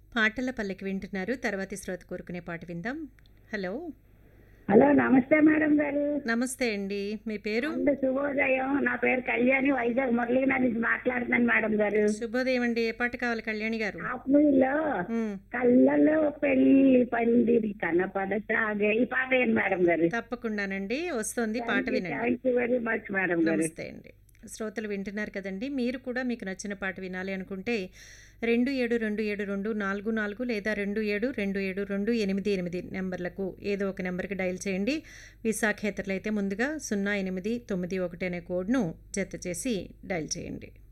పాటల పల్లకి వింటున్నారు తర్వాతి శ్రోత కోరుకునే పాట విందాం హలో హలో నమస్తే మేడం గారు నమస్తే అండి మీ పేరు ముందు శుభోదయం నా పేరు కళ్యాణి వైజాగ్ మురళీనగర్ నుంచి మాట్లాడుతున్నాను మేడం గారు శుభోదయం అండి ఏ పాట కావాలి కళ్యాణి గారు ఆత్మీయులో ఉమ్, కళ్ళలో పెళ్లి పందిరి కనపద సాగే ఈ పాట ఏంటి మేడం గారు తప్పకుండానండి వస్తుంది పాట వినండి thank you very much madam గారు నమస్తే అండి శ్రోతలు వింటున్నారు కదండి మీరు కూడా మీకు నచ్చిన పాట వినాలి అనుకుంటే రెండు ఏడు రెండు ఏడు రెండు నాలుగు నాలుగు లేదా రెండు ఏడు రెండు ఏడు రెండు ఎనిమిది ఎనిమిది నెంబర్లకు ఏదో ఒక నెంబర్కి డయల్ చేయండి విశాఖేతరులు అయితే ముందుగా సున్నా ఎనిమిది తొమ్మిది ఒకటి అనే కోడ్ను జత చేసి డయల్ చేయండి